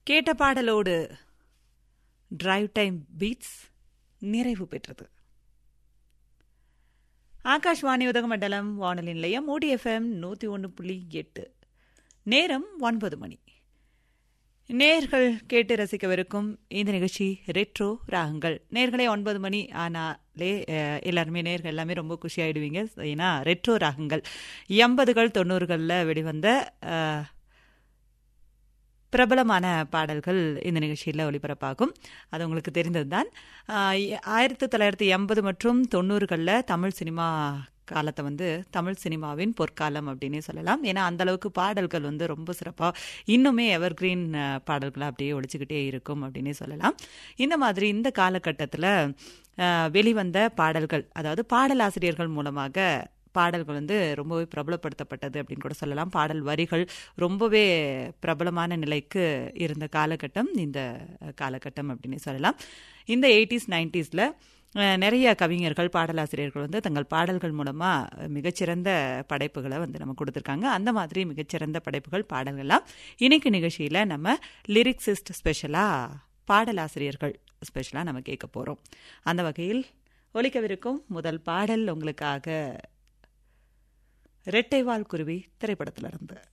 கேட்ட பாடலோடு drive time beats நிறைவு பெற்றது ஆகாஷ்வாணி உதகமண்டலம் வானொலி நிலையம் மூடி எஃப்எம் நூற்றி ஒன்று புள்ளி எட்டு நேரம் ஒன்பது மணி நேர்கள் கேட்டு ரசிக்கவிருக்கும் இந்த நிகழ்ச்சி ரெட்ரோ ராகங்கள் நேர்களே ஒன்பது மணி ஆனாலே அஹ், எல்லாருமே நேர்கள் எல்லாமே ரொம்ப குஷி ஆயிடுவீங்க ஏன்னா ரெட்ரோ ராகங்கள் எண்பதுகள் தொண்ணூறுகளில் வெளிவந்த அஹ், பிரபலமான பாடல்கள் இந்த நிகழ்ச்சியில் ஒளிபரப்பாகும் அது உங்களுக்கு தெரிந்ததுதான் ஆஹ் ஆயிரத்தி தொள்ளாயிரத்தி எண்பது மற்றும் தொண்ணூறுகளில் தமிழ் சினிமா காலத்தை வந்து தமிழ் சினிமாவின் பொற்காலம் அப்படின்னே சொல்லலாம் ஏன்னா அந்த அளவுக்கு பாடல்கள் வந்து ரொம்ப சிறப்பாக இன்னுமே எவர்கிரீன் பாடல்களாக அப்படியே ஒழிச்சுக்கிட்டே இருக்கும் அப்படின்னே சொல்லலாம் இந்த மாதிரி இந்த காலகட்டத்தில் வெளிவந்த பாடல்கள் அதாவது பாடலாசிரியர்கள் மூலமாக பாடல்கள் வந்து ரொம்பவே பிரபலப்படுத்தப்பட்டது அப்படின்னு கூட சொல்லலாம் பாடல் வரிகள் ரொம்பவே பிரபலமான நிலைக்கு இருந்த காலகட்டம் இந்த காலகட்டம் அப்படின்னு சொல்லலாம் இந்த எயிட்டிஸ் நைன்டிஸில் நிறைய கவிஞர்கள் பாடலாசிரியர்கள் வந்து தங்கள் பாடல்கள் மூலமாக மிகச்சிறந்த படைப்புகளை வந்து நம்ம கொடுத்துருக்காங்க அந்த மாதிரி மிகச்சிறந்த படைப்புகள் பாடல்கள்லாம் இன்னைக்கு நிகழ்ச்சியில் நம்ம லிரிக்ஸிஸ்ட் ஸ்பெஷலாக பாடலாசிரியர்கள் ஸ்பெஷலாக நம்ம கேட்க போகிறோம் அந்த வகையில் ஒலிக்கவிருக்கும் முதல் பாடல் உங்களுக்காக ரெட்டைவால் குருவி திரைப்படத்திலிருந்து